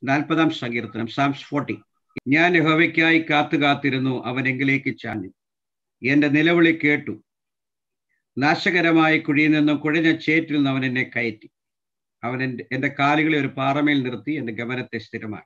നാൽപ്പതാം സങ്കീർത്തനം സാംസ് ഫോർട്ടി ഞാൻ യഹോവയ്ക്കായി കാത്തു കാത്തിരുന്നു അവൻ എങ്കിലേക്ക് ചാഞ്ഞു എന്റെ നിലവിളി കേട്ടു നാശകരമായ കുഴിയിൽ നിന്നും കുഴഞ്ഞ ചേറ്റിൽ നിന്ന് അവൻ എന്നെ കയറ്റി അവൻ എൻ്റെ എൻ്റെ കാലുകളെ ഒരു പാറമേൽ നിർത്തി എൻ്റെ ഗമനത്തെ സ്ഥിരമായി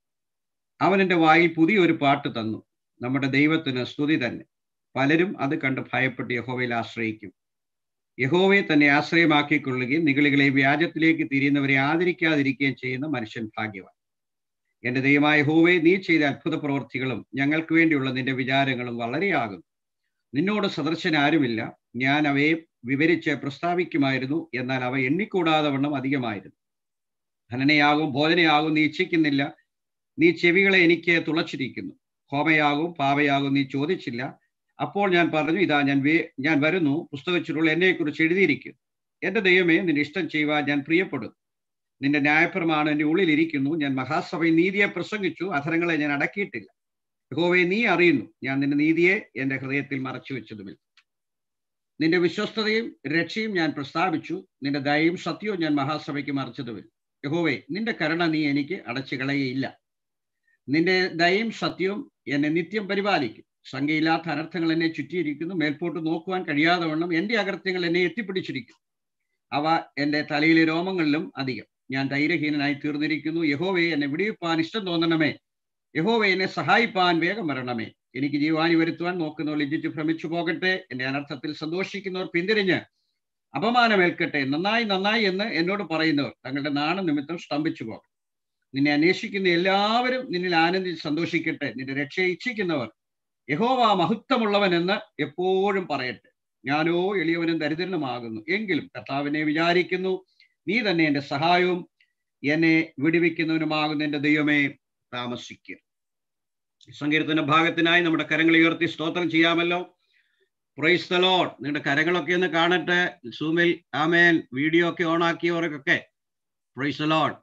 അവൻ എൻ്റെ വായിൽ പുതിയൊരു പാട്ട് തന്നു നമ്മുടെ ദൈവത്തിന് സ്തുതി തന്നെ പലരും അത് കണ്ട് ഭയപ്പെട്ട് യഹോവയിൽ ആശ്രയിക്കും യഹോവയെ തന്നെ ആശ്രയമാക്കിക്കൊള്ളുകയും നികളികളെ വ്യാജത്തിലേക്ക് തിരിയുന്നവരെ ആദരിക്കാതിരിക്കുകയും ചെയ്യുന്ന മനുഷ്യൻ ഭാഗ്യവാൻ എന്റെ ദൈവമായ യഹോവയെ നീ ചെയ്ത അത്ഭുത പ്രവൃത്തികളും ഞങ്ങൾക്ക് വേണ്ടിയുള്ള നിന്റെ വിചാരങ്ങളും വളരെയാകുന്നു നിന്നോട് സദർശന ആരുമില്ല ഞാൻ അവയെ വിവരിച്ച് പ്രസ്താവിക്കുമായിരുന്നു എന്നാൽ അവ എണ്ണിക്കൂടാതെ വണ്ണം അധികമായിരുന്നു ധനനയാകും ഭോജനയാകും നീ ഇച്ഛിക്കുന്നില്ല നീ ചെവികളെ എനിക്ക് തുളച്ചിരിക്കുന്നു ഹോമയാകും പാവയാകും നീ ചോദിച്ചില്ല അപ്പോൾ ഞാൻ പറഞ്ഞു ഇതാ ഞാൻ വേ ഞാൻ വരുന്നു പുസ്തകച്ചിലുള്ള എന്നെക്കുറിച്ച് എഴുതിയിരിക്കുന്നു എന്റെ ദൈവമേ നിന്റെ ഇഷ്ടം ചെയ്യുവാൻ ഞാൻ പ്രിയപ്പെടും നിന്റെ ന്യായപ്രമാണം എൻ്റെ ഉള്ളിലിരിക്കുന്നു ഞാൻ മഹാസഭയിൽ നീതിയെ പ്രസംഗിച്ചു അധരങ്ങളെ ഞാൻ അടക്കിയിട്ടില്ല യഹോവയെ നീ അറിയുന്നു ഞാൻ നിന്റെ നീതിയെ എൻ്റെ ഹൃദയത്തിൽ മറച്ചു വെച്ചതുമില്ല നിന്റെ വിശ്വസ്തതയും രക്ഷയും ഞാൻ പ്രസ്താവിച്ചു നിന്റെ ദയയും സത്യവും ഞാൻ മഹാസഭയ്ക്ക് മറച്ചതുമില്ല യഹോവേ നിന്റെ കരുണ നീ എനിക്ക് അടച്ചു കളയയില്ല നിന്റെ ദയയും സത്യവും എന്നെ നിത്യം പരിപാലിക്കും സംഖ്യയില്ലാത്ത അനർത്ഥങ്ങൾ എന്നെ ചുറ്റിയിരിക്കുന്നു മേൽപോട്ട് നോക്കുവാൻ കഴിയാതെ വണ്ണം എൻ്റെ അകൃത്യങ്ങൾ എന്നെ എത്തിപ്പിടിച്ചിരിക്കുന്നു അവ എൻ്റെ തലയിലെ രോമങ്ങളിലും അധികം ഞാൻ ധൈര്യഹീനനായി തീർന്നിരിക്കുന്നു യഹോവയെ എന്നെ വിടിവിപ്പാൻ ഇഷ്ടം തോന്നണമേ യഹോവ എന്നെ സഹായിപ്പാൻ വേഗം വരണമേ എനിക്ക് ജീവാനി വരുത്തുവാൻ നോക്കുന്നവർ ലജ്ജിച്ച് ഭ്രമിച്ചു പോകട്ടെ എന്റെ അനർത്ഥത്തിൽ സന്തോഷിക്കുന്നവർ പിന്തിരിഞ്ഞ് അപമാനമേൽക്കട്ടെ നന്നായി നന്നായി എന്ന് എന്നോട് പറയുന്നവർ തങ്ങളുടെ നാണ നിമിത്തം സ്തംഭിച്ചു പോകട്ടെ നിന്നെ അന്വേഷിക്കുന്ന എല്ലാവരും നിന്നിൽ ആനന്ദിച്ച് സന്തോഷിക്കട്ടെ നിന്റെ രക്ഷയെ ഇച്ഛിക്കുന്നവർ യഹോവ മഹത്വമുള്ളവൻ എന്ന് എപ്പോഴും പറയട്ടെ ഞാനോ എളിയവനും ദരിദ്രനുമാകുന്നു എങ്കിലും കർത്താവിനെ വിചാരിക്കുന്നു നീ തന്നെ എൻ്റെ സഹായവും എന്നെ വിടുവിക്കുന്നവനുമാകുന്ന എൻ്റെ ദൈവമേ താമസിക്കുക സങ്കീർത്തന ഭാഗത്തിനായി നമ്മുടെ കരങ്ങൾ ഉയർത്തി സ്തോത്രം ചെയ്യാമല്ലോ പ്രൈസ് ദ ലോഡ് നിങ്ങളുടെ കരങ്ങളൊക്കെ ഒന്ന് കാണട്ടെ സൂമിൽ ആമേൻ വീഡിയോ ഒക്കെ ഓൺ ആക്കിയവർക്കൊക്കെ praise the Lord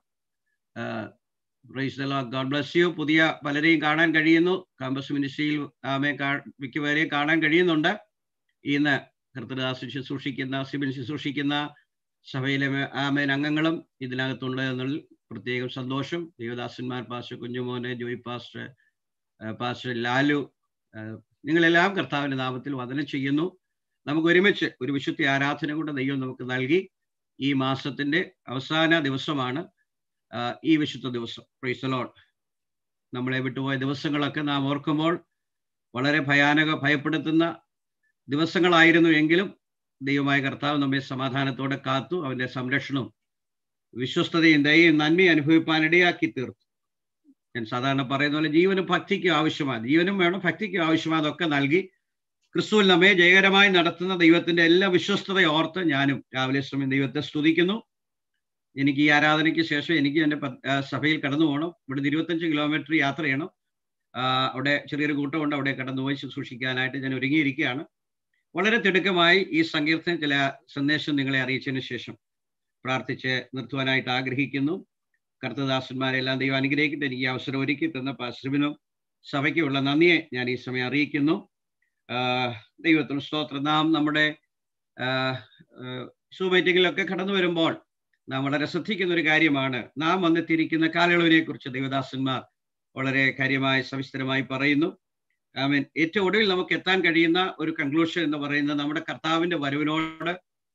praise the Lord God bless you പുതിയ പലരെയും കാണാൻ കഴിയുന്നു കാമ്പസ് മിനിസ്ട്രിയിൽ ആമേ മിക്കവരെയും കാണാൻ കഴിയുന്നുണ്ട് ഇന്ന് കൃത്യദാസ് ശുശ്രൂഷിക്കുന്ന സിബിൻ ശുശ്രൂഷിക്കുന്ന സഭയിലെ ആമേൻ അംഗങ്ങളും ഇതിനകത്തുണ്ട് എന്നുള്ളതിൽ പ്രത്യേകം സന്തോഷം ദേവദാസന്മാർ പാസ്റ്റർ കുഞ്ഞുമോന് ജോയ് പാസ്റ്റർ പാസ്റ്റർ ലാലു നിങ്ങളെല്ലാം കർത്താവിന്റെ നാമത്തിൽ വദനം ചെയ്യുന്നു നമുക്ക് ഒരുമിച്ച് ഒരു വിശുദ്ധി ആരാധന കൊണ്ട് ദൈവം നമുക്ക് നൽകി ഈ മാസത്തിന്റെ അവസാന ദിവസമാണ് ഈ വിശുദ്ധ ദിവസം പ്രൈസലോൺ നമ്മളെ വിട്ടുപോയ ദിവസങ്ങളൊക്കെ നാം ഓർക്കുമ്പോൾ വളരെ ഭയാനക ഭയപ്പെടുത്തുന്ന ദിവസങ്ങളായിരുന്നു എങ്കിലും ദൈവമായ കർത്താവ് നമ്മെ സമാധാനത്തോടെ കാത്തു അവന്റെ സംരക്ഷണവും വിശ്വസ്തതയും ദയയും നന്മയും അനുഭവിപ്പാൻ ഇടയാക്കി തീർത്തു ഞാൻ സാധാരണ പറയുന്ന പോലെ ജീവനും ഭക്തിക്കും ആവശ്യമാണ് ജീവനും വേണം ഭക്തിക്കും ആവശ്യമാണ് അതൊക്കെ നൽകി ക്രിസ്തുവിൽ നമ്മെ ജയകരമായി നടത്തുന്ന ദൈവത്തിന്റെ എല്ലാ വിശ്വസ്തത ഓർത്ത് ഞാനും രാവിലെ സമയം ദൈവത്തെ സ്തുതിക്കുന്നു എനിക്ക് ഈ ആരാധനയ്ക്ക് ശേഷം എനിക്ക് എൻ്റെ സഭയിൽ കടന്നു പോകണം ഇവിടുന്ന് ഇരുപത്തഞ്ച് കിലോമീറ്റർ യാത്ര ചെയ്യണം അവിടെ ചെറിയൊരു കൂട്ടമുണ്ട് അവിടെ കടന്നുപോയി ശുശ്രൂഷിക്കാനായിട്ട് ഞാൻ ഒരുങ്ങിയിരിക്കുകയാണ് വളരെ തിടുക്കമായി ഈ സങ്കീർത്തന ചില സന്ദേശം നിങ്ങളെ അറിയിച്ചതിന് ശേഷം പ്രാർത്ഥിച്ച് നിർത്തുവാനായിട്ട് ആഗ്രഹിക്കുന്നു കർത്തദാസന്മാരെല്ലാം ദൈവം അനുഗ്രഹിക്കട്ടെ എനിക്ക് ഈ അവസരം ഒരുക്കി തന്ന പാശ്രമിനും സഭയ്ക്കുള്ള നന്ദിയെ ഞാൻ ഈ സമയം അറിയിക്കുന്നു ദൈവത്തിന് സ്തോത്രം നാം നമ്മുടെ സൂമീറ്റിങ്ങിലൊക്കെ കടന്നു വരുമ്പോൾ നാം വളരെ ശ്രദ്ധിക്കുന്ന ഒരു കാര്യമാണ് നാം വന്നെത്തിയിരിക്കുന്ന കാലയളവിനെ കുറിച്ച് ദൈവദാസന്മാർ വളരെ കാര്യമായി സവിസ്തരമായി പറയുന്നു ഐ മീൻ ഏറ്റവും ഒടുവിൽ നമുക്ക് എത്താൻ കഴിയുന്ന ഒരു കൺക്ലൂഷൻ എന്ന് പറയുന്നത് നമ്മുടെ കർത്താവിന്റെ വരവിനോട്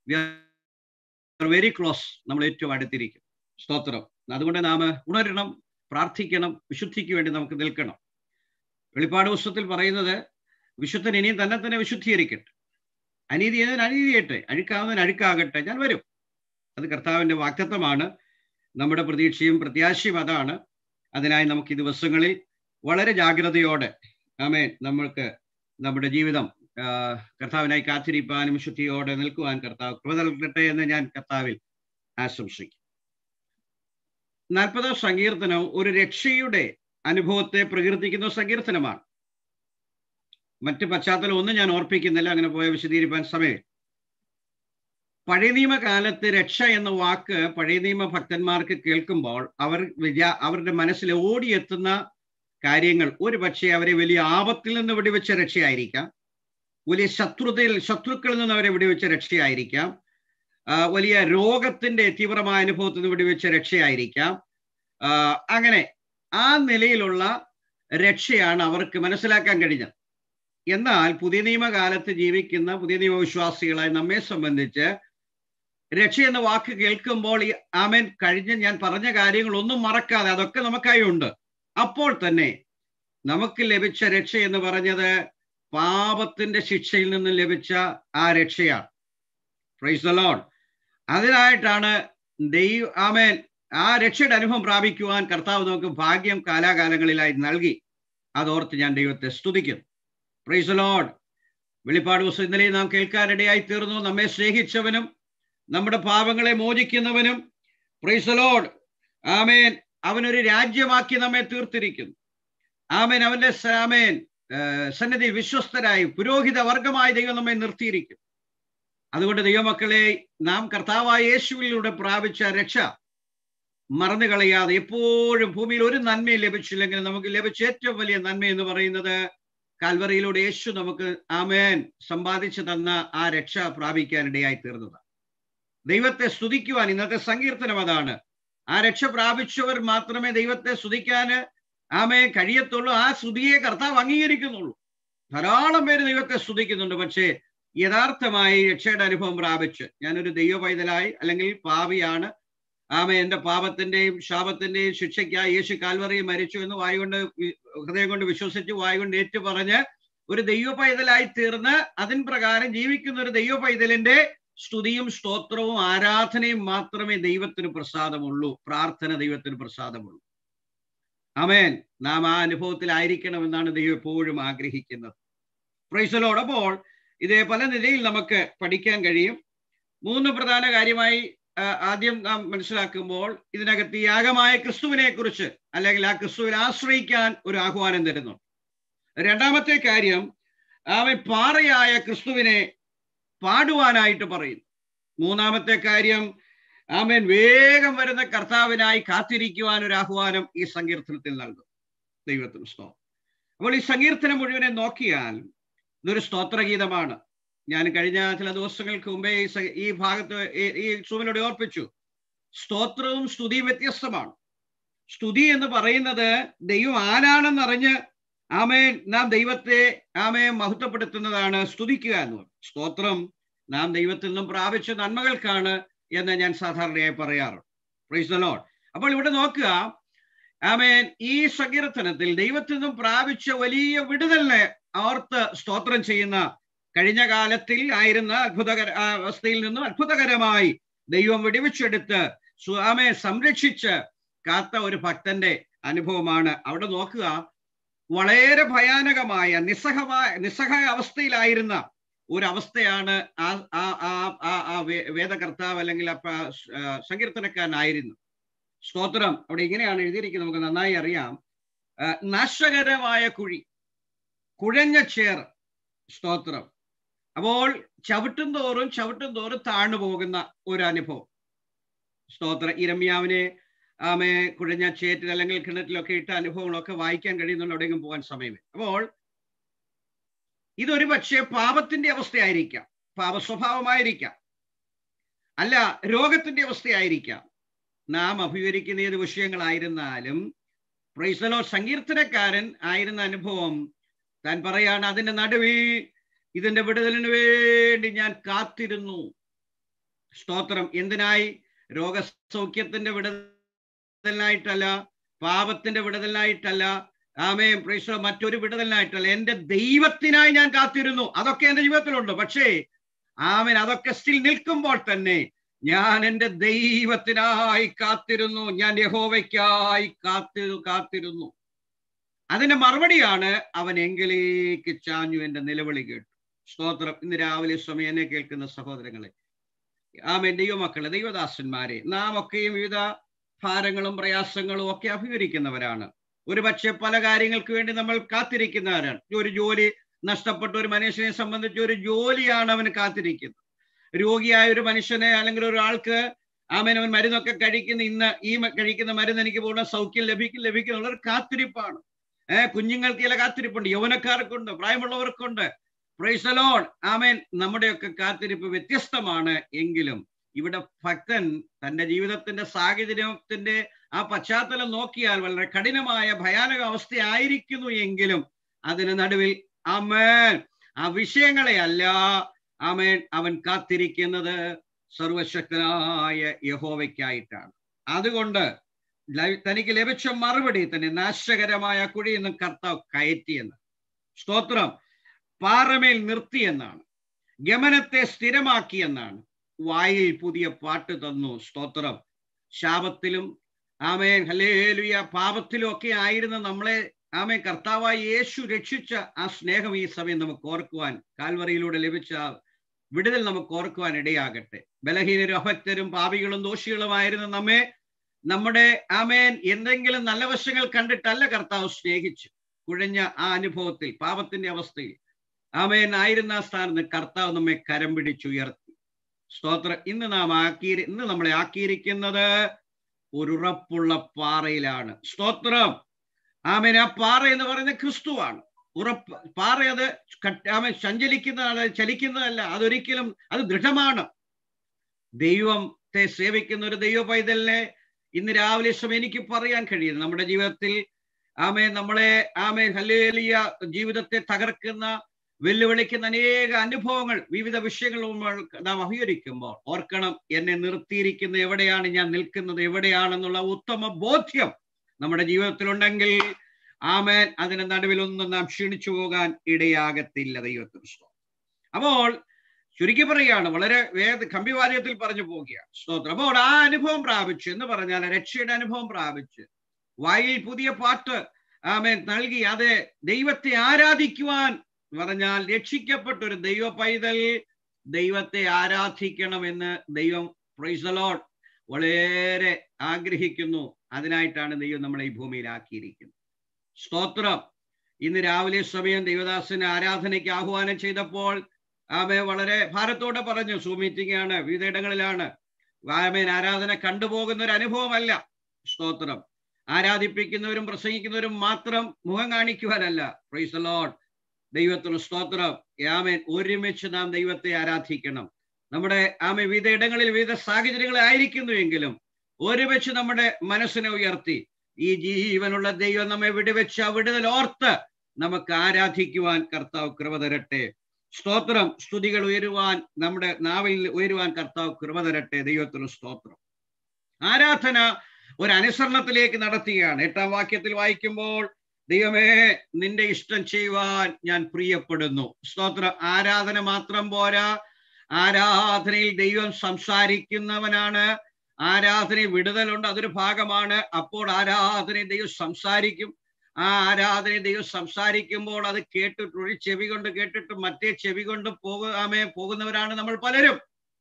വെരി ക്ലോസ് നമ്മൾ ഏറ്റവും അടുത്തിരിക്കും സ്തോത്രം അതുകൊണ്ട് നാം ഉണരണം പ്രാർത്ഥിക്കണം വിശുദ്ധിക്ക് വേണ്ടി നമുക്ക് നിൽക്കണം വെളിപ്പാട് പുസ്തകത്തിൽ പറയുന്നത് വിശുദ്ധൻ ഇനിയും തന്നെ തന്നെ വിശുദ്ധീകരിക്കട്ടെ അനീതി എന്നതിന് അനീതിയട്ടെ അഴുക്കാവുന്നതിന് അഴുക്കാകട്ടെ ഞാൻ വരും അത് കർത്താവിന്റെ വാക്തത്വമാണ് നമ്മുടെ പ്രതീക്ഷയും പ്രത്യാശയും അതാണ് അതിനായി നമുക്ക് ഈ ദിവസങ്ങളിൽ വളരെ ജാഗ്രതയോടെ ആമേൻ നമ്മൾക്ക് നമ്മുടെ ജീവിതം കർത്താവിനായി കാത്തിരിപ്പാനും ശുദ്ധിയോടെ നിൽക്കുവാൻ കർത്താവ് കൃപ നൽകട്ടെ എന്ന് ഞാൻ കർത്താവിൽ ആശംസിക്കും നാൽപ്പതാം സങ്കീർത്തനം ഒരു രക്ഷയുടെ അനുഭവത്തെ പ്രകീർത്തിക്കുന്ന സങ്കീർത്തനമാണ് മറ്റ് പശ്ചാത്തലം ഒന്നും ഞാൻ ഓർപ്പിക്കുന്നില്ല അങ്ങനെ പോയ വിശദീകരിപ്പാൻ സമയം പഴയ നിയമകാലത്ത് രക്ഷ എന്ന വാക്ക് പഴയ നിയമ ഭക്തന്മാർക്ക് കേൾക്കുമ്പോൾ അവർ വിചാ അവരുടെ മനസ്സിൽ ഓടിയെത്തുന്ന കാര്യങ്ങൾ ഒരു പക്ഷേ അവരെ വലിയ ആപത്തിൽ നിന്ന് വെടിവെച്ച രക്ഷയായിരിക്കാം വലിയ ശത്രുതയിൽ ശത്രുക്കളിൽ നിന്ന് അവരെ വെടിവെച്ച രക്ഷയായിരിക്കാം വലിയ രോഗത്തിന്റെ തീവ്രമായ അനുഭവത്തിൽ നിന്ന് വെടിവെച്ച രക്ഷയായിരിക്കാം ആ, അങ്ങനെ ആ നിലയിലുള്ള രക്ഷയാണ് അവർക്ക് മനസ്സിലാക്കാൻ കഴിഞ്ഞത് എന്നാൽ പുതിയ നിയമകാലത്ത് ജീവിക്കുന്ന പുതിയ നിയമവിശ്വാസികളായി നമ്മെ സംബന്ധിച്ച് രക്ഷ എന്ന വാക്ക് കേൾക്കുമ്പോൾ ഈ ആമേൻ കഴിഞ്ഞ ഞാൻ പറഞ്ഞ കാര്യങ്ങളൊന്നും മറക്കാതെ അതൊക്കെ നമുക്കായി ഉണ്ട് അപ്പോൾ തന്നെ നമുക്ക് ലഭിച്ച രക്ഷ എന്ന് പറഞ്ഞത് പാപത്തിന്റെ ശിക്ഷയിൽ നിന്ന് ലഭിച്ച ആ രക്ഷയാണ് പ്രൈസ് ദ ലോർഡ് അതിനായിട്ടാണ് ദൈവ ആമേൻ ആ രക്ഷയുടെ അനുഭവം പ്രാപിക്കുവാൻ കർത്താവ് നമുക്ക് ഭാഗ്യം കാലാകാലങ്ങളിലായി നൽകി അതോർത്ത് ഞാൻ ദൈവത്തെ സ്തുതിക്കുന്നു പ്രൈസ് ലോഡ് വെളിപ്പാട് ദിവസം ഇന്നലെ നാം കേൾക്കാനിടയായി തീർന്നു നമ്മെ സ്നേഹിച്ചവനും നമ്മുടെ പാപങ്ങളെ മോചിക്കുന്നവനും പ്രൈസ് ലോഡ് ആമേൻ അവനൊരു രാജ്യമാക്കി നമ്മെ തീർത്തിരിക്കുന്നു ആമേൻ അവന്റെ സ- ആമേൻ ഏർ സന്നിധി വിശ്വസ്തരായി പുരോഹിത വർഗമായി ദൈവം നമ്മെ നിർത്തിയിരിക്കും അതുകൊണ്ട് ദൈവമക്കളെ നാം കർത്താവായ യേശുവിലൂടെ പ്രാപിച്ച രക്ഷ മറന്നു കളയാതെ എപ്പോഴും ഭൂമിയിൽ ഒരു നന്മയും ലഭിച്ചില്ലെങ്കിൽ നമുക്ക് ലഭിച്ച ഏറ്റവും വലിയ നന്മ എന്ന് പറയുന്നത് കാൽവറിയിലൂടെ യേശു നമുക്ക് ആമേൻ സമ്പാദിച്ചു തന്ന ആ രക്ഷ പ്രാപിക്കാനിടയായി തീർന്നത് ദൈവത്തെ സ്തുതിക്കുവാൻ ഇന്നത്തെ സങ്കീർത്തനം അതാണ് ആ രക്ഷ പ്രാപിച്ചവർ മാത്രമേ ദൈവത്തെ സ്തുതിക്കാന് ആമേ കഴിയത്തുള്ളൂ ആ സ്തുതിയെ കർത്താവ് അംഗീകരിക്കുന്നുള്ളൂ ധാരാളം പേര് ദൈവത്തെ സ്തുതിക്കുന്നുണ്ട് പക്ഷേ യഥാർത്ഥമായി രക്ഷയുടെ അനുഭവം പ്രാപിച്ച് ഞാനൊരു ദൈവ പൈതലായി അല്ലെങ്കിൽ പാപിയാണ് ആമ എന്റെ പാപത്തിന്റെയും ശാപത്തിന്റെയും ശിക്ഷയ്ക്കായി യേശു കാൽവറിയിൽ മരിച്ചു എന്ന് വായുകൊണ്ട് വി- ഹൃദയം കൊണ്ട് വിശ്വസിച്ച് വായുകൊണ്ട് ഏറ്റു പറഞ്ഞ് ഒരു ദൈവ പൈതലായി തീർന്ന് അതിൻ പ്രകാരം ജീവിക്കുന്ന ഒരു ദൈവ പൈതലിന്റെ സ്തുതിയും സ്തോത്രവും ആരാധനയും മാത്രമേ ദൈവത്തിന് പ്രസാദമുള്ളൂ പ്രാർത്ഥന ദൈവത്തിന് പ്രസാദമുള്ളൂ അമേൻ നാം ആ അനുഭവത്തിലായിരിക്കണമെന്നാണ് ദൈവം എപ്പോഴും ആഗ്രഹിക്കുന്നത് പ്രൈസലോട് അപ്പോൾ ഇതേ പല നിലയിൽ നമുക്ക് പഠിക്കാൻ കഴിയും മൂന്ന് പ്രധാന കാര്യമായി ആ, ആദ്യം നാം മനസ്സിലാക്കുമ്പോൾ ഇതിനകത്ത് ഈ യാഗമായ ക്രിസ്തുവിനെ കുറിച്ച് അല്ലെങ്കിൽ ആ ക്രിസ്തുവിൽ ആശ്രയിക്കാൻ ഒരു ആഹ്വാനം തരുന്നു രണ്ടാമത്തെ കാര്യം അവൻ പാറയായ ക്രിസ്തുവിനെ പാടുവാനായിട്ട് പറയുന്നു മൂന്നാമത്തെ കാര്യം ആമേൻ വേഗം വരുന്ന കർത്താവിനായി കാത്തിരിക്കുവാൻ ഒരു ആഹ്വാനം ഈ സങ്കീർത്തനത്തിൽ നൽകും ദൈവത്തിന് സ്തോത്രം അപ്പോൾ ഈ സങ്കീർത്തനം മുഴുവനെ നോക്കിയാൽ ഇതൊരു സ്തോത്രഗീതമാണ് ഞാൻ കഴിഞ്ഞ ചില ദിവസങ്ങൾക്ക് മുമ്പേ ഈ സ- ഈ ഭാഗത്ത് ഈ- ഈ സുവിനോട് ഓർപ്പിച്ചു സ്തോത്രവും സ്തുതിയും വ്യത്യസ്തമാണ് സ്തുതി എന്ന് പറയുന്നത് ദൈവം ആരാണെന്നറിഞ്ഞ് ആമേൻ നാം ദൈവത്തെ ആമേ മഹത്വപ്പെടുത്തുന്നതാണ് സ്തുതിക്കുക എന്ന് പറയും സ്തോത്രം നാം ദൈവത്തിൽ നിന്നും പ്രാപിച്ച നന്മകൾക്കാണ് എന്ന് ഞാൻ സാധാരണയായി പറയാറുണ്ട് പ്രൈസ് ദ ലോർഡ് അപ്പോൾ ഇവിടെ നോക്കുക ആമേൻ ഈ സങ്കീർത്തനത്തിൽ ദൈവത്തിൽ നിന്നും പ്രാപിച്ച വലിയ വിടുതലിനെ ഓർത്ത് സ്തോത്രം ചെയ്യുന്ന കഴിഞ്ഞ കാലത്തിൽ ആയിരുന്ന അത്ഭുതകര ആ അവസ്ഥയിൽ നിന്നും അത്ഭുതകരമായി ദൈവം വെടിവെച്ചെടുത്ത് സ്വാമെ സംരക്ഷിച്ച് കാത്ത ഒരു ഭക്തന്റെ അനുഭവമാണ് അവിടെ നോക്കുക വളരെ ഭയാനകമായ നിസ്സഹമായ നിസ്സഹായ അവസ്ഥയിലായിരുന്ന ഒരു അവസ്ഥയാണ് ആ ആ ആ- ആ ആ വേ- വേദകർത്താവ് അല്ലെങ്കിൽ ആ പ- ആ സങ്കീർത്തനക്കാരനായിരുന്നു സ്തോത്രം അവിടെ ഇങ്ങനെയാണ് എഴുതിയിരിക്കുന്നത് നമുക്ക് നന്നായി അറിയാം ആ, നാശകരമായ കുഴി കുഴഞ്ഞ ചേർ സ്തോത്രം അപ്പോൾ ചവിട്ടും തോറും ചവിട്ടും തോറും താഴ്ന്നു പോകുന്ന ഒരു അനുഭവം സ്തോത്രം ഇരമ്യാവിനെ ആമെ കുഴഞ്ഞ ചേറ്റിൽ അല്ലെങ്കിൽ കിണറ്റിലൊക്കെ ഇട്ട അനുഭവങ്ങളൊക്കെ വായിക്കാൻ കഴിയുന്നുണ്ട് എവിടെയെങ്കിലും പോകാൻ സമയം അപ്പോൾ ഇതൊരു പക്ഷേ പാപത്തിന്റെ അവസ്ഥയായിരിക്കാം പാപ സ്വഭാവമായിരിക്കാം അല്ല രോഗത്തിന്റെ അവസ്ഥയായിരിക്കാം നാം അഭിവരിക്കുന്ന ഏത് വിഷയങ്ങളായിരുന്നാലും പ്രൈസലോ സങ്കീർത്തനക്കാരൻ ആയിരുന്ന അനുഭവം താൻ പറയാണ് അതിന്റെ നടുവിൽ ഇതിന്റെ വിടുതലിന് വേണ്ടി ഞാൻ കാത്തിരുന്നു സ്തോത്രം എന്തിനായി രോഗസൗഖ്യത്തിന്റെ വിടുതലിനായിട്ടല്ല പാപത്തിന്റെ വിടുതലിനായിട്ടല്ല ആമേൻ പ്രൈസലോ മറ്റൊരു വിടുതലിനായിട്ടല്ല എന്റെ ദൈവത്തിനായി ഞാൻ കാത്തിരുന്നു അതൊക്കെ എന്റെ ജീവിതത്തിലുണ്ട് പക്ഷേ ആമേൻ അതൊക്കെ സ്റ്റിൽ നിൽക്കുമ്പോൾ തന്നെ ഞാൻ എൻ്റെ ദൈവത്തിനായി കാത്തിരുന്നു ഞാൻ യഹോവയ്ക്കായി കാത്തി കാത്തിരുന്നു അതിന്റെ മറുപടിയാണ് അവൻ എങ്കിലേക്ക് ചാഞ്ഞു എൻ്റെ നിലവിളി കേട്ടു സ്തോത്രം ഇന്ന് രാവിലെ സമയം എന്നെ കേൾക്കുന്ന സഹോദരങ്ങളെ ആമേൻ ദൈവമക്കളെ ദൈവദാസന്മാരെ നാം ഒക്കെയും വിവിധ ഭാരങ്ങളും പ്രയാസങ്ങളും ഒക്കെ അഭിമുഖിക്കുന്നവരാണ് ഒരുപക്ഷെ പല കാര്യങ്ങൾക്ക് വേണ്ടി നമ്മൾ കാത്തിരിക്കുന്നവരാണ് ഒരു ജോലി നഷ്ടപ്പെട്ട ഒരു മനുഷ്യനെ സംബന്ധിച്ച് ഒരു ജോലിയാണ് അവന് കാത്തിരിക്കുന്നത് രോഗിയായ ഒരു മനുഷ്യനെ അല്ലെങ്കിൽ ഒരാൾക്ക് ആമേൻ അവൻ മരുന്നൊക്കെ കഴിക്കുന്ന ഇന്ന് ഈ മ- കഴിക്കുന്ന മരുന്ന് എനിക്ക് പൂർണ്ണ സൗഖ്യം ലഭിക്കും ലഭിക്കും എന്നുള്ള ഒരു കാത്തിരിപ്പാണ് ഏഹ് കുഞ്ഞുങ്ങൾക്ക് ചില കാത്തിരിപ്പുണ്ട് യൗവനക്കാർക്കുണ്ട് പ്രായമുള്ളവർക്കുണ്ട് പ്രൈസലോൺ ആമേൻ നമ്മുടെയൊക്കെ കാത്തിരിപ്പ് വ്യത്യസ്തമാണ് എങ്കിലും ഇവിടെ ഭക്തൻ തന്റെ ജീവിതത്തിന്റെ സാഹചര്യത്തിന്റെ ആ പശ്ചാത്തലം നോക്കിയാൽ വളരെ കഠിനമായ ഭയാനക അവസ്ഥയായിരിക്കുന്നു എങ്കിലും അതിന് നടുവിൽ അമേൻ ആ വിഷയങ്ങളെ അല്ല അമേൻ അവൻ കാത്തിരിക്കുന്നത് സർവശക്തനായ യഹോവയ്ക്കായിട്ടാണ് അതുകൊണ്ട് ല- തനിക്ക് ലഭിച്ച മറുപടി തന്നെ നാശകരമായ കുഴിയിൽ നിന്ന് കർത്താവ് കയറ്റിയെന്ന് സ്തോത്രം പാറമേൽ നിർത്തിയെന്നാണ് ഗമനത്തെ സ്ഥിരമാക്കിയെന്നാണ് വായിൽ പുതിയ പാട്ട് തന്നു സ്തോത്രം ശാപത്തിലും ആമേൻ ഹലേലുയ പാപത്തിലും ഒക്കെ ആയിരുന്ന നമ്മളെ ആമേ കർത്താവായ യേശു രക്ഷിച്ച ആ സ്നേഹം ഈ സമയം നമുക്ക് ഓർക്കുവാൻ കാൽവറിയിലൂടെ ലഭിച്ച ആ വിടുതൽ നമുക്ക് ഓർക്കുവാൻ ഇടയാകട്ടെ ബലഹീനരും അഭക്തരും പാപികളും ദോഷികളുമായിരുന്ന നമ്മെ നമ്മുടെ ആമേൻ എന്തെങ്കിലും നല്ല വശങ്ങൾ കണ്ടിട്ടല്ല കർത്താവ് സ്നേഹിച്ചു കുഴഞ്ഞ ആ അനുഭവത്തിൽ പാപത്തിന്റെ അവസ്ഥയിൽ ആമേൻ ആയിരുന്ന ആ സ്ഥാനത്ത് കർത്താവ് നമ്മെ കരം പിടിച്ചുയർത്തി സ്തോത്രം ഇന്ന് നാം ആക്കി ഇന്ന് നമ്മളെ ആക്കിയിരിക്കുന്നത് ഒരു ഉറപ്പുള്ള പാറയിലാണ് സ്തോത്രം ആമേൻ ആ പാറ എന്ന് പറയുന്നത് ക്രിസ്തുവാണ് ഉറപ്പ് പാറ അത് കട്ട്- ആമേൻ സഞ്ചലിക്കുന്നതാണ് ചലിക്കുന്നതല്ല അതൊരിക്കലും അത് ദൃഢമാണ് ദൈവത്തെ സേവിക്കുന്ന ഒരു ദൈവ പൈതലിനെ ഇന്ന് രാവിലെ സമയം എനിക്ക് പറയാൻ കഴിയുന്നു നമ്മുടെ ജീവിതത്തിൽ ആമേ നമ്മളെ ആമേ ഹല്ലേലിയ ജീവിതത്തെ തകർക്കുന്ന വെല്ലുവിളിക്കുന്ന അനേക അനുഭവങ്ങൾ വിവിധ വിഷയങ്ങൾ നമ്മൾ നാം അഭിഹരിക്കുമ്പോൾ ഓർക്കണം എന്നെ നിർത്തിയിരിക്കുന്ന എവിടെയാണ് ഞാൻ നിൽക്കുന്നത് എവിടെയാണെന്നുള്ള ഉത്തമ ബോധ്യം നമ്മുടെ ജീവിതത്തിലുണ്ടെങ്കിൽ ആമേൻ അതിന്റെ നടുവിലൊന്നും നാം ക്ഷീണിച്ചു പോകാൻ ഇടയാകത്തില്ല ദൈവത്തിന് സ്തോത്രം അപ്പോൾ ചുരുക്കി പറയുകയാണ് വളരെ വേദ കമ്പിവാദ്യത്തിൽ പറഞ്ഞു പോവുകയാണ് സ്തോത്രം അപ്പോൾ ആ അനുഭവം പ്രാപിച്ചു എന്ന് പറഞ്ഞാൽ രക്ഷയുടെ അനുഭവം പ്രാപിച്ച് വായിൽ പുതിയ പാട്ട് ആമേൻ നൽകി അത് ദൈവത്തെ ആരാധിക്കുവാൻ പറഞ്ഞാൽ രക്ഷിക്കപ്പെട്ട ഒരു ദൈവ പൈതൽ ദൈവത്തെ ആരാധിക്കണമെന്ന് ദൈവം പ്രൈസലോട്ട് വളരെ ആഗ്രഹിക്കുന്നു അതിനായിട്ടാണ് ദൈവം നമ്മളെ ഈ ഭൂമിയിലാക്കിയിരിക്കുന്നത് സ്തോത്രം ഇന്ന് രാവിലെ സമയം ദൈവദാസന് ആരാധനയ്ക്ക് ആഹ്വാനം ചെയ്തപ്പോൾ ആമേ വളരെ ഭാരത്തോടെ പറഞ്ഞു സൂ മീറ്റിംഗ് ആണ് വിവിധയിടങ്ങളിലാണ് ആമേൻ ആരാധന കണ്ടുപോകുന്ന ഒരു അനുഭവമല്ല സ്തോത്രം ആരാധിപ്പിക്കുന്നവരും പ്രസംഗിക്കുന്നവരും മാത്രം മുഖം കാണിക്കുവാനല്ല പ്രൈസ് ലോഡ് ദൈവത്തിന് സ്തോത്രം ആമേൻ ഒരുമിച്ച് നാം ദൈവത്തെ ആരാധിക്കണം നമ്മുടെ ആമേ വിവിധ ഇടങ്ങളിൽ വിവിധ സാഹചര്യങ്ങളായിരിക്കുന്നുവെങ്കിലും ഒരുമിച്ച് നമ്മുടെ മനസ്സിനെ ഉയർത്തി ഈ ജീവനുള്ള ദൈവം നമ്മെ വിടുവെച്ച വിടുതൽ ഓർത്ത് നമുക്ക് ആരാധിക്കുവാൻ കർത്താവ് കൃപ തരട്ടെ സ്തോത്രം സ്തുതികൾ ഉയരുവാൻ നമ്മുടെ നാവിൽ ഉയരുവാൻ കർത്താവ് കൃപ തരട്ടെ ദൈവത്തിന് സ്തോത്രം ആരാധന ഒരു അനുസരണത്തിലേക്ക് നടത്തുകയാണ് എട്ടാം വാക്യത്തിൽ വായിക്കുമ്പോൾ ദൈവമേ നിന്റെ ഇഷ്ടം ചെയ്യുവാൻ ഞാൻ പ്രിയപ്പെടുന്നു സ്തോത്രം ആരാധന മാത്രം പോരാ ആരാധനയിൽ ദൈവം സംസാരിക്കുന്നവനാണ് ആരാധനയിൽ വിടുതലുണ്ട് അതൊരു ഭാഗമാണ് അപ്പോൾ ആരാധനയിൽ ദൈവം സംസാരിക്കും ആ ആരാധന ദൈവം സംസാരിക്കുമ്പോൾ അത് കേട്ടിട്ട് ഒരു ചെവി കൊണ്ട് കേട്ടിട്ട് മറ്റേ ചെവി കൊണ്ട് പോകാമേ പോകുന്നവരാണ് നമ്മൾ പലരും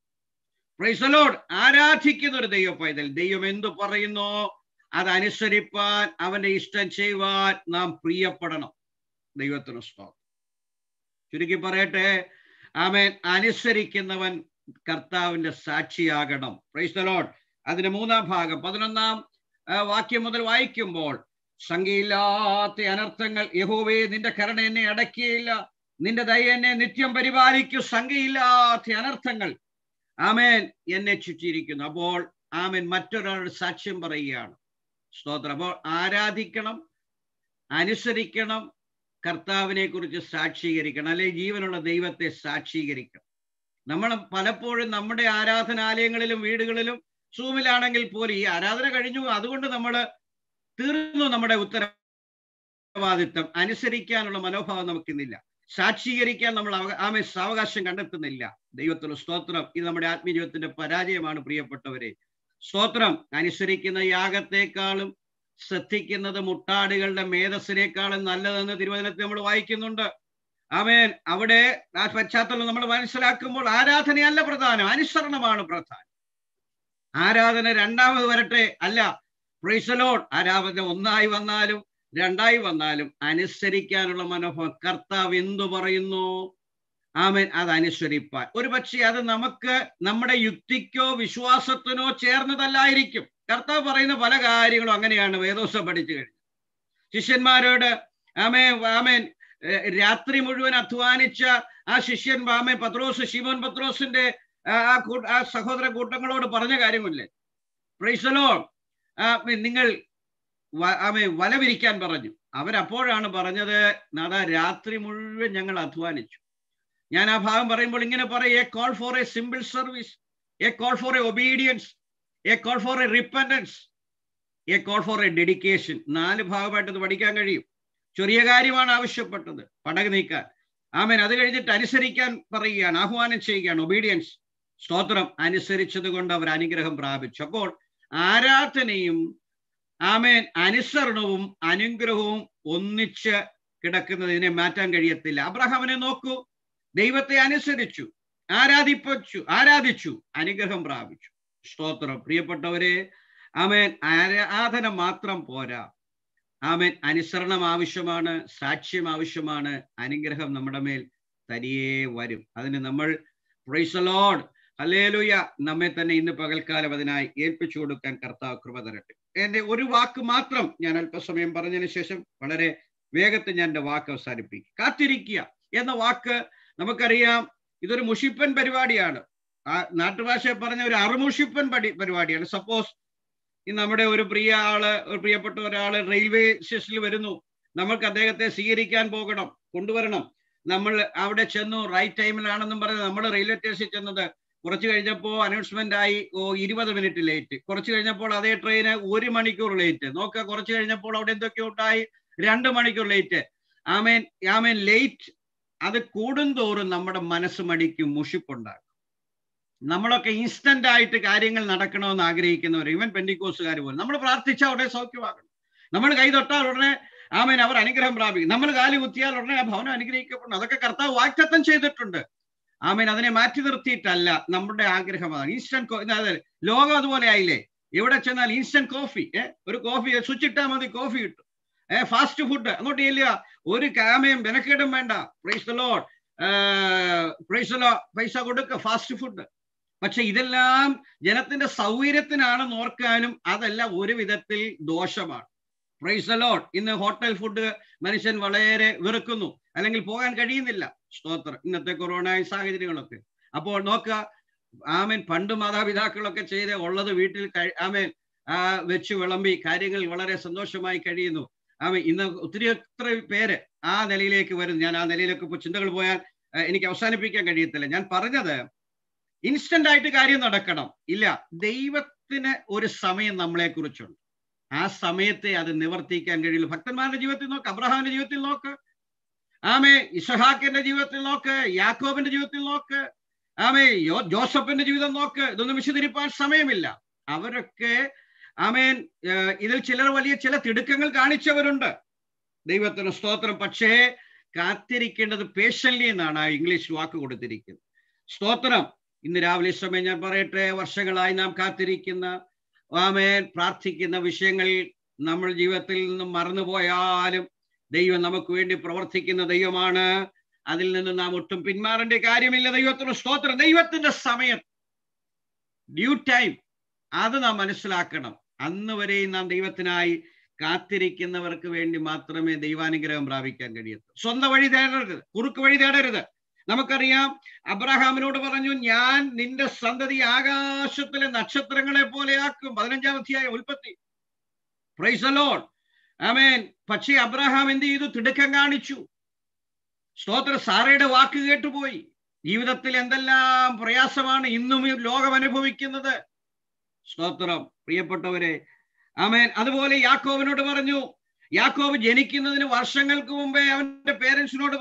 പ്രൈസലോഡ് ആരാധിക്കുന്ന ഒരു ദൈവ പൈതൽ ദൈവം എന്തു പറയുന്നോ അതനുസരിപ്പാൻ അവന്റെ ഇഷ്ടം ചെയ്യുവാൻ നാം പ്രിയപ്പെടണം ദൈവത്തിന് സ്തോത്രം ചുരുക്കി പറയട്ടെ ആമേൻ അനുസരിക്കുന്നവൻ കർത്താവിന്റെ സാക്ഷിയാകണം പ്രൈസലോഡ് അതിന്റെ മൂന്നാം ഭാഗം പതിനൊന്നാം ആ, വാക്യം മുതൽ വായിക്കുമ്പോൾ സംഖ്യയില്ലാത്ത അനർത്ഥങ്ങൾ യഹോവേ നിന്റെ കരുണ എന്നെ അടക്കിയില്ല നിന്റെ ദയ എന്നെ നിത്യം പരിപാലിക്കൂ സംഖ്യയില്ലാത്ത അനർത്ഥങ്ങൾ ആമേൻ എന്നെ ചുറ്റിയിരിക്കുന്നു അപ്പോൾ ആമേൻ മറ്റൊരാളുടെ സാക്ഷ്യം പറയുകയാണ് സ്തോത്രം അപ്പോൾ ആരാധിക്കണം അനുസരിക്കണം കർത്താവിനെ കുറിച്ച് സാക്ഷീകരിക്കണം അല്ലെ ജീവനുള്ള ദൈവത്തെ സാക്ഷീകരിക്കണം നമ്മൾ പലപ്പോഴും നമ്മുടെ ആരാധനാലയങ്ങളിലും വീടുകളിലും സൂമിലാണെങ്കിൽ പോലും ഈ ആരാധന കഴിഞ്ഞു അതുകൊണ്ട് നമ്മൾ തീർന്നു നമ്മുടെ ഉത്തരവാദിത്വം അനുസരിക്കാനുള്ള മനോഭാവം നമുക്കിന്നില്ല സാക്ഷീകരിക്കാൻ നമ്മൾ അവ- ആമേ സാവകാശം കണ്ടെത്തുന്നില്ല ദൈവത്തിന് സ്തോത്രം ഇത് നമ്മുടെ ആത്മീയജീവിതത്തിന്റെ പരാജയമാണ് പ്രിയപ്പെട്ടവരെ സ്തോത്രം അനുസരിക്കുന്ന യാഗത്തെക്കാളും ശ്രദ്ധിക്കുന്നത് മുട്ടാടുകളുടെ മേധസ്സിനേക്കാളും നല്ലതെന്ന് തിരുവചനത്തിൽ നമ്മൾ വായിക്കുന്നുണ്ട് ആമേൻ അവിടെ ആ പശ്ചാത്തലം നമ്മൾ മനസ്സിലാക്കുമ്പോൾ ആരാധനയല്ല പ്രധാനം അനുസരണമാണ് പ്രധാനം ആരാധന രണ്ടാമത് വരട്ടെ അല്ല പ്രൈസലോഡ് ആരാധന ഒന്നായി വന്നാലും രണ്ടായി വന്നാലും അനുസരിക്കാനുള്ള മനോഭാവം കർത്താവ് എന്തു പറയുന്നു ആമേൻ അത് അനുസരിപ്പാൻ ഒരു പക്ഷേ അത് നമുക്ക് നമ്മുടെ യുക്തിക്കോ വിശ്വാസത്തിനോ ചേർന്നതല്ലായിരിക്കും കർത്താവ് പറയുന്ന പല കാര്യങ്ങളും അങ്ങനെയാണ് വേദോസം പഠിച്ചു കഴിഞ്ഞു ശിഷ്യന്മാരോട് ആമേ ആമേൻ ഏർ രാത്രി മുഴുവൻ അധ്വാനിച്ച ആ ശിഷ്യൻ ആമേ പത്രോസ് ശിമോൻ പത്രോസിന്റെ ആ ആ കൂ- ആ സഹോദര കൂട്ടങ്ങളോട് പറഞ്ഞ കാര്യമില്ലേ പ്രൈസലോ ആ, നിങ്ങൾ വ- ആമേ വല വിരിക്കാൻ പറഞ്ഞു അവരപ്പോഴാണ് പറഞ്ഞത് നാദാ രാത്രി മുഴുവൻ ഞങ്ങൾ അധ്വാനിച്ചു ഞാൻ ആ ഭാഗം പറയുമ്പോൾ ഇങ്ങനെ പറയും a call for a simple service a call for a obedience a call for a repentance a call for a dedication നാല് ഭാഗമായിട്ട് ഇത് പഠിക്കാൻ കഴിയും ചെറിയ കാര്യമാണ് ആവശ്യപ്പെട്ടത് പടക് നീക്കാൻ ആമേൻ അത് കഴിഞ്ഞിട്ട് അനുസരിക്കാൻ പറയുകയാണ് ആഹ്വാനം ചെയ്യുകയാണ് ഒബീഡിയൻസ് സ്തോത്രം അനുസരിച്ചത് കൊണ്ട് അവർ അനുഗ്രഹം പ്രാപിച്ചു അപ്പോൾ ആരാധനയും ആമേൻ അനുസരണവും അനുഗ്രഹവും ഒന്നിച്ച് കിടക്കുന്നതിനെ മാറ്റാൻ കഴിയത്തില്ല അബ്രഹാമിനെ നോക്കൂ ദൈവത്തെ അനുസരിച്ചു ആരാധിപ്പിച്ചു ആരാധിച്ചു അനുഗ്രഹം പ്രാപിച്ചു സ്തോത്രം പ്രിയപ്പെട്ടവരെ ആമേൻ ആരാധന മാത്രം പോരാ ആമേൻ അനുസരണം ആവശ്യമാണ് സാക്ഷ്യം ആവശ്യമാണ് അനുഗ്രഹം നമ്മുടെ മേൽ തനിയെ വരും അതിന് നമ്മൾ പ്രൈസലോഡ് ഹല്ലേലൂയ നമ്മെ തന്നെ ഇന്ന് പകൽക്കാലം അതിനായി ഏൽപ്പിച്ചു കൊടുക്കാൻ കർത്താവ് കൃപ തരട്ടെ എന്റെ ഒരു വാക്ക് മാത്രം ഞാൻ അല്പസമയം പറഞ്ഞതിന് ശേഷം വളരെ വേഗത്തിൽ ഞാൻ എൻ്റെ വാക്ക് അവസാനിപ്പിക്കും കാത്തിരിക്കുക എന്ന വാക്ക് നമുക്കറിയാം ഇതൊരു മുഷിപ്പൻ പരിപാടിയാണ് ആ നാട്ടുഭാഷ പറഞ്ഞ ഒരു അറുമുഷിപ്പൻ പടി പരിപാടിയാണ് സപ്പോസ് ഈ നമ്മുടെ ഒരു പ്രിയ ആള് ഒരു പ്രിയപ്പെട്ട ഒരാള് റെയിൽവേ സ്റ്റേഷനിൽ വരുന്നു നമ്മൾക്ക് അദ്ദേഹത്തെ സ്വീകരിക്കാൻ പോകണം കൊണ്ടുവരണം നമ്മൾ അവിടെ ചെന്നു റൈറ്റ് ടൈമിലാണെന്നും പറഞ്ഞ് നമ്മൾ റെയിൽവേ സ്റ്റേഷനിൽ ചെന്നത് കുറച്ച് കഴിഞ്ഞപ്പോൾ അനൗൺസ്മെന്റ് ആയി ഓ ഇരുപത് മിനിറ്റ് ലേറ്റ് കുറച്ച് കഴിഞ്ഞപ്പോൾ അതേ ട്രെയിന് ഒരു മണിക്കൂർ ലേറ്റ് നോക്കുക കുറച്ച് കഴിഞ്ഞപ്പോൾ അവിടെ എന്തൊക്കെയോ ഉണ്ടായി രണ്ട് മണിക്കൂർ ലേറ്റ് ആമേൻ ആമേൻ ലേറ്റ് അത് കൂടുന്തോറും നമ്മുടെ മനസ്സ് മടിക്കും മുഷിപ്പുണ്ടാകും നമ്മളൊക്കെ ഇൻസ്റ്റന്റ് ആയിട്ട് കാര്യങ്ങൾ നടക്കണമെന്ന് ആഗ്രഹിക്കുന്നവർ ഇവൻ പെൻഡിക്കോസുകാർ പോലും നമ്മൾ പ്രാർത്ഥിച്ചാൽ ഉടനെ സൗഖ്യമാകണം നമ്മൾ കൈ തൊട്ടാൽ ഉടനെ ആമേൻ അവർ അനുഗ്രഹം പ്രാപിക്കും നമ്മൾ കാല് കുത്തിയാൽ ഉടനെ ആ ഭവനം അനുഗ്രഹിക്കപ്പെടണം അതൊക്കെ കർത്താവ് വാക്തത്വം ചെയ്തിട്ടുണ്ട് ആമേൻ അതിനെ മാറ്റി നിർത്തിയിട്ടല്ല നമ്മുടെ ആഗ്രഹം അതാണ് ഇൻസ്റ്റന്റ് ലോകം അതുപോലെ ആയില്ലേ എവിടെ ചെന്നാൽ ഇൻസ്റ്റന്റ് കോഫി ഏഹ് ഒരു കോഫി സ്വിച്ച് ഇട്ടാൽ മതി കോഫി കിട്ടും ഏഹ് ഫാസ്റ്റ് ഫുഡ് അങ്ങോട്ട് ചെല്ലുക ഒരു കാമയും വിനക്കേടും വേണ്ട പ്രൈസ് ലോഡ് പ്രൈസ് ലോ പൈസ കൊടുക്ക ഫാസ്റ്റ് ഫുഡ് പക്ഷെ ഇതെല്ലാം ജനത്തിന്റെ സൗകര്യത്തിനാണെന്ന് ഓർക്കാനും അതെല്ലാം ഒരു വിധത്തിൽ ദോഷമാണ് പ്രൈസ് ലോഡ് ഇന്ന് ഹോട്ടൽ ഫുഡ് മനുഷ്യൻ വളരെ വെറുക്കുന്നു അല്ലെങ്കിൽ പോകാൻ കഴിയുന്നില്ല സ്തോത്രം ഇന്നത്തെ കൊറോണ സാഹചര്യങ്ങളൊക്കെ അപ്പോൾ നോക്കുക ആമേൻ പണ്ട് മാതാപിതാക്കളൊക്കെ ചെയ്ത് ഉള്ളത് വീട്ടിൽ ആമേൻ ആ വെച്ച് വിളമ്പി കാര്യങ്ങൾ വളരെ സന്തോഷമായി കഴിയുന്നു ആമ ഇന്ന് ഒത്തിരി ഒത്തിരി പേര് ആ നിലയിലേക്ക് വരുന്നു ഞാൻ ആ നിലയിലേക്ക് ഇപ്പോൾ ചിന്തകൾ പോയാൽ എനിക്ക് അവസാനിപ്പിക്കാൻ കഴിയത്തില്ല ഞാൻ പറഞ്ഞത് ഇൻസ്റ്റന്റ് ആയിട്ട് കാര്യം നടക്കണം ഇല്ല ദൈവത്തിന് ഒരു സമയം നമ്മളെ കുറിച്ചുണ്ട് ആ സമയത്തെ അത് നിവർത്തിക്കാൻ കഴിയുള്ളൂ ഭക്തന്മാരുടെ ജീവിതത്തിൽ നോക്ക് അബ്രഹാമിന്റെ ജീവിതത്തിൽ നോക്ക് ആമേ ഇസഹാക്കിന്റെ ജീവിതത്തിൽ നോക്ക് യാക്കോബിന്റെ ജീവിതത്തിൽ നോക്ക് ആമേ യോ ജോസഫിന്റെ ജീവിതം നോക്ക് ഇതൊന്നും വിശദീകരിപ്പാൻ സമയമില്ല അവരൊക്കെ ആമേൻ ഇതിൽ ചിലർ വലിയ ചില തിടുക്കങ്ങൾ കാണിച്ചവരുണ്ട് ദൈവത്തിന് സ്തോത്രം പക്ഷേ കാത്തിരിക്കേണ്ടത് പേഷ്യൻലി എന്നാണ് ആ ഇംഗ്ലീഷ് വാക്ക് കൊടുത്തിരിക്കുന്നത് സ്തോത്രം ഇന്ന് രാവിലെ സമയം ഞാൻ പറയട്ടെ വർഷങ്ങളായി നാം കാത്തിരിക്കുന്ന ആമേൻ പ്രാർത്ഥിക്കുന്ന വിഷയങ്ങൾ നമ്മൾ ജീവിതത്തിൽ നിന്നും മറന്നുപോയാലും ദൈവം നമുക്ക് വേണ്ടി പ്രവർത്തിക്കുന്ന ദൈവമാണ് അതിൽ നിന്ന് നാം ഒട്ടും പിന്മാറേണ്ട കാര്യമില്ല ദൈവത്തിന് സ്തോത്രം ദൈവത്തിന്റെ സമയം ഡ്യൂ ടൈം അത് നാം മനസ്സിലാക്കണം അന്ന് വരെയും നാം ദൈവത്തിനായി കാത്തിരിക്കുന്നവർക്ക് വേണ്ടി മാത്രമേ ദൈവാനുഗ്രഹം പ്രാപിക്കാൻ കഴിയൂ സ്വന്തം വഴി തേടരുത് കുറുക്ക് വഴി തേടരുത് നമുക്കറിയാം അബ്രഹാമിനോട് പറഞ്ഞു ഞാൻ നിന്റെ സന്തതി ആകാശത്തിലെ നക്ഷത്രങ്ങളെ പോലെയാക്കും പതിനഞ്ചാം അധ്യായം ഉൽപ്പത്തി പ്രൈസലോൺ ആമേൻ പക്ഷേ അബ്രഹാം എന്ത് ചെയ്തു തിടുക്കം കാണിച്ചു സ്തോത്ര സാറയുടെ വാക്ക് കേട്ടുപോയി ജീവിതത്തിൽ എന്തെല്ലാം പ്രയാസമാണ് ഇന്നും ഈ ലോകം അനുഭവിക്കുന്നത് സ്തോത്രം പ്രിയപ്പെട്ടവരെ ആമേൻ അതുപോലെ യാക്കോവിനോട് പറഞ്ഞു യാക്കോവ് ജനിക്കുന്നതിന് വർഷങ്ങൾക്ക് മുമ്പേ അവന്റെ പേരൻസിനോട്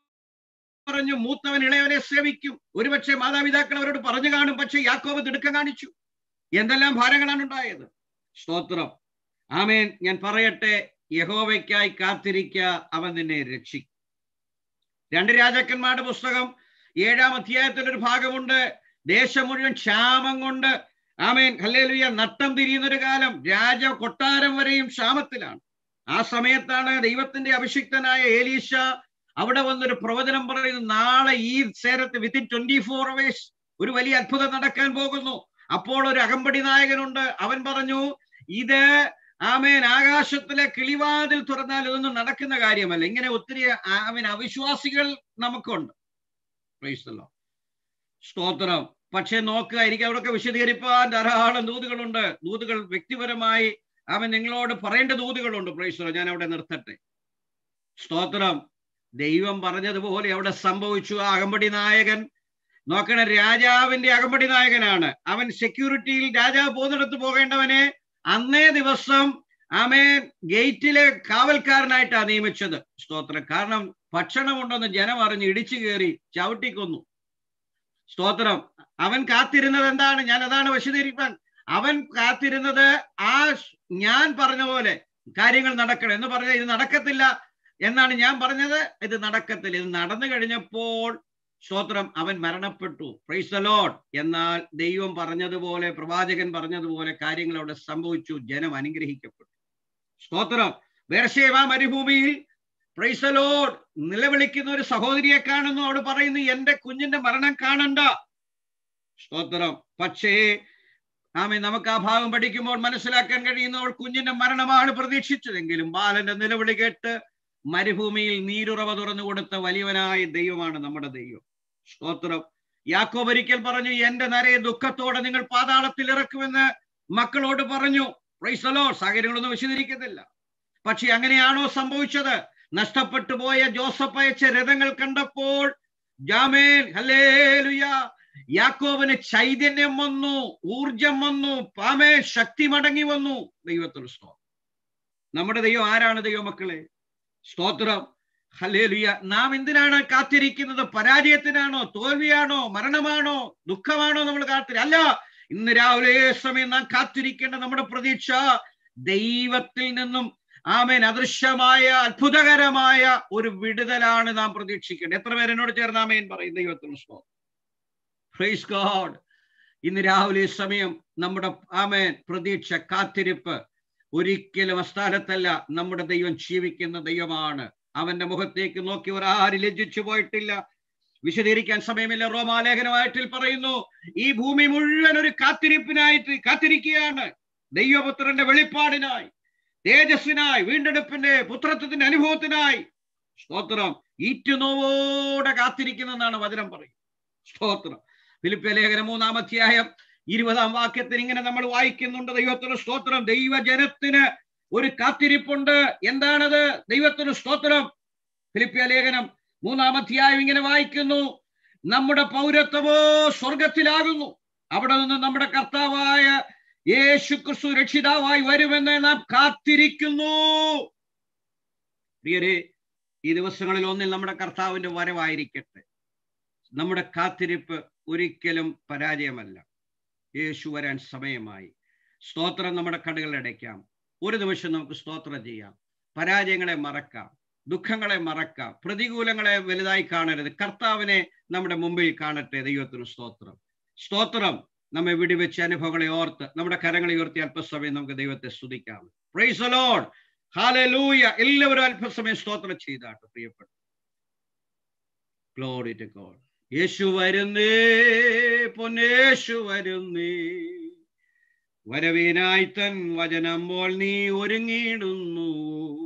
പറഞ്ഞു മൂത്തവൻ ഇളയവനെ സേവിക്കും ഒരുപക്ഷെ മാതാപിതാക്കൾ അവരോട് പറഞ്ഞു കാണും പക്ഷെ യാക്കോവ് തിടുക്കം കാണിച്ചു എന്തെല്ലാം ഭാരങ്ങളാണ് ഉണ്ടായത് സ്തോത്രം ആമേൻ ഞാൻ പറയട്ടെ യഹോവയ്ക്കായി കാത്തിരിക്കുക അവൻ നിന്നെ രക്ഷിക്കും രണ്ട് രാജാക്കന്മാരുടെ പുസ്തകം ഏഴാം അധ്യായത്തിൽ ഒരു ഭാഗമുണ്ട് ദേശം മുഴുവൻ ക്ഷാമം കൊണ്ട് ആമേൻ ഹല്ലേലുയ നട്ടം തിരിയുന്ന ഒരു കാലം രാജ കൊട്ടാരം വരെയും ക്ഷാമത്തിലാണ് ആ സമയത്താണ് ദൈവത്തിന്റെ അഭിഷിക്തനായ ഏലീഷ അവിടെ വന്നൊരു പ്രവചനം പറയുന്നു നാളെ ഈ സേരത്ത് വിത്തിൻ ട്വന്റി ഫോർ അവേഴ്സ് ഒരു വലിയ അത്ഭുതം നടക്കാൻ പോകുന്നു അപ്പോൾ ഒരു അകമ്പടി നായകനുണ്ട് അവൻ പറഞ്ഞു ഇത് ആമേൻ ആകാശത്തിലെ കിളിവാതിൽ തുറന്നാൽ ഇതൊന്നും നടക്കുന്ന കാര്യമല്ല ഇങ്ങനെ ഒത്തിരി ആമേൻ അവിശ്വാസികൾ നമുക്കുണ്ട് സ്തോത്രം പക്ഷെ നോക്കുക എനിക്ക് അവിടെയൊക്കെ വിശദീകരിപ്പാൻ ധാരാളം ദൂതുകളുണ്ട് ദൂതുകൾ വ്യക്തിപരമായി അവൻ നിങ്ങളോട് പറയേണ്ട ദൂതുകളുണ്ട് പ്രൈസോ ഞാൻ അവിടെ നിർത്തട്ടെ സ്തോത്രം ദൈവം പറഞ്ഞതുപോലെ അവിടെ സംഭവിച്ചു ആ അകമ്പടി നായകൻ നോക്കണ രാജാവിന്റെ അകമ്പടി നായകനാണ് അവൻ സെക്യൂരിറ്റിയിൽ രാജാവ് പോകുന്നിടത്ത് പോകേണ്ടവനെ അന്നേ ദിവസം ആമേ ഗേറ്റിലെ കാവൽക്കാരനായിട്ടാണ് നിയമിച്ചത് സ്തോത്രം കാരണം ഭക്ഷണമുണ്ടെന്ന് ജനം അറിഞ്ഞ് ഇടിച്ചു കയറി ചവിട്ടിക്കൊന്നു സ്തോത്രം അവൻ കാത്തിരുന്നത് എന്താണ് ഞാൻ അതാണ് വിശദീകരിക്കാൻ അവൻ കാത്തിരുന്നത് ആ ഞാൻ പറഞ്ഞ പോലെ കാര്യങ്ങൾ നടക്കണം എന്ന് പറഞ്ഞ ഇത് നടക്കത്തില്ല എന്നാണ് ഞാൻ പറഞ്ഞത് ഇത് നടക്കത്തില്ല ഇത് നടന്നു കഴിഞ്ഞപ്പോൾ സ്തോത്രം അവൻ മരണപ്പെട്ടു പ്രൈസ് ലോഡ് എന്നാൽ ദൈവം പറഞ്ഞതുപോലെ പ്രവാചകൻ പറഞ്ഞതുപോലെ കാര്യങ്ങൾ അവിടെ സംഭവിച്ചു ജനം അനുഗ്രഹിക്കപ്പെട്ടു സ്തോത്രം വേർഷേവ മരുഭൂമിയിൽ പ്രൈസ് ലോഡ് നിലവിളിക്കുന്ന ഒരു സഹോദരിയെ കാണുന്നു അവിടെ പറയുന്നു എന്റെ കുഞ്ഞിന്റെ മരണം കാണണ്ട സ്തോത്രം പക്ഷേ ആമേ നമുക്ക് ആ ഭാഗം പഠിക്കുമ്പോൾ മനസ്സിലാക്കാൻ കഴിയുന്ന അവൾ കുഞ്ഞിന്റെ മരണമാണ് പ്രതീക്ഷിച്ചതെങ്കിലും ബാലന്റെ നിലവിളി കേട്ട് മരുഭൂമിയിൽ നീരുറവ തുറന്നു കൊടുത്ത വലിയവനായ ദൈവമാണ് നമ്മുടെ ദൈവം സ്തോത്രം യാക്കോബ് ഒരിക്കൽ പറഞ്ഞു എന്റെ നരയെ ദുഃഖത്തോടെ നിങ്ങൾ പാതാളത്തിൽ ഇറക്കുമെന്ന് മക്കളോട് പറഞ്ഞു പ്രൈസലോ സാഹചര്യങ്ങളൊന്നും വിശദീകരിക്കുന്നില്ല പക്ഷെ അങ്ങനെയാണോ സംഭവിച്ചത് നഷ്ടപ്പെട്ടു പോയ ജോസഫ് അയച്ച രഥങ്ങൾ കണ്ടപ്പോൾ ജാമേൻ ഹല്ലേലുയ യാക്കോബിന് ചൈതന്യം വന്നു ഊർജം വന്നു പാമേ ശക്തി മടങ്ങി വന്നു ദൈവത്തിന് സ്തോത്രം നമ്മുടെ ദൈവം ആരാണ് ദൈവമക്കളെ സ്തോത്രം ഹലേലുയ നാം എന്തിനാണ് കാത്തിരിക്കുന്നത് പരാജയത്തിനാണോ തോൽവിയാണോ മരണമാണോ ദുഃഖമാണോ നമ്മൾ കാത്തിരി അല്ല ഇന്ന് രാവിലെ സമയം നാം കാത്തിരിക്കേണ്ട നമ്മുടെ പ്രതീക്ഷ ദൈവത്തിൽ നിന്നും ആമേൻ അദൃശ്യമായ അത്ഭുതകരമായ ഒരു വിടുതലാണ് നാം പ്രതീക്ഷിക്കേണ്ടത് എത്ര പേര് എന്നോട് ചേർന്ന് ആമേൻ പറയും ദൈവത്തിന് സ്തോത്രം പ്രൈസ് ഗോഡ് ഇന്ന് രാവിലെ സമയം നമ്മുടെ ആമേൻ പ്രതീക്ഷ കാത്തിരിപ്പ് ഒരിക്കലും അസ്ഥാനത്തല്ല നമ്മുടെ ദൈവം ജീവിക്കുന്ന ദൈവമാണ് അവന്റെ മുഖത്തേക്ക് നോക്കി ഒരാരും ലജ്ജിച്ചു പോയിട്ടില്ല വിശദീകരിക്കാൻ സമയമില്ല റോമാലേഖനമായിട്ടിൽ പറയുന്നു ഈ ഭൂമി മുഴുവൻ ഒരു കാത്തിരിപ്പിനായിട്ട് കാത്തിരിക്കുകയാണ് ദൈവപുത്രന്റെ വെളിപ്പാടിനായി തേജസ്സിനായി വീണ്ടെടുപ്പിന്റെ പുത്രത്വത്തിന്റെ അനുഭവത്തിനായി സ്തോത്രം ഈറ്റുനോവോടെ കാത്തിരിക്കുന്നെന്നാണ് വചനം പറയും സ്തോത്രം ഫിലിപ്പിയ ലേഖനം മൂന്നാം അധ്യായം ഇരുപതാം വാക്യത്തിന് ഇങ്ങനെ നമ്മൾ വായിക്കുന്നുണ്ട് ദൈവത്തിന് സ്തോത്രം ദൈവജനത്തിന് ഒരു കാത്തിരിപ്പുണ്ട് എന്താണത് ദൈവത്തിന് സ്തോത്രം ഫിലിപ്പിയ ലേഖനം മൂന്നാം അധ്യായം ഇങ്ങനെ വായിക്കുന്നു നമ്മുടെ പൗരത്വമോ സ്വർഗത്തിലാകുന്നു അവിടെ നിന്ന് നമ്മുടെ കർത്താവായ യേശു ക്രിസ്തു രക്ഷിതാവായി വരുമെന്ന് നാം കാത്തിരിക്കുന്നു പ്രിയരെ ഈ ദിവസങ്ങളിൽ ഒന്നിൽ നമ്മുടെ കർത്താവിന്റെ വരവായിരിക്കട്ടെ നമ്മുടെ കാത്തിരിപ്പ് ഒരിക്കലും പരാജയമല്ല യേശു വരാൻ സമയമായി സ്തോത്രം നമ്മുടെ കടുകളടയ്ക്കാം ഒരു നിമിഷം നമുക്ക് സ്തോത്രം ചെയ്യാം പരാജയങ്ങളെ മറക്കാം ദുഃഖങ്ങളെ മറക്കാം പ്രതികൂലങ്ങളെ വലുതായി കാണരുത് കർത്താവിനെ നമ്മുടെ മുമ്പിൽ കാണട്ടെ ദൈവത്തിന് സ്തോത്രം സ്തോത്രം നമ്മെ വിടിവെച്ച അനുഭവങ്ങളെ ഓർത്ത് നമ്മുടെ കരങ്ങളെ ഉയർത്തി അല്പസമയം നമുക്ക് ദൈവത്തെ സ്തുതിക്കാം പ്രൈസ് ലോഡ് ഹാലലൂയ എല്ലാവരും അല്പസമയം സ്തോത്രം ചെയ്താട്ട് പ്രിയപ്പെട്ടു ഗ്ലോറി ടു ഗോഡ് യേശു വരുന്നേ പൊന്നേശു വരുന്നേ വരവിനായി തൻ വചനമ്പോൾ നീ ഒരുങ്ങിയിടുന്നു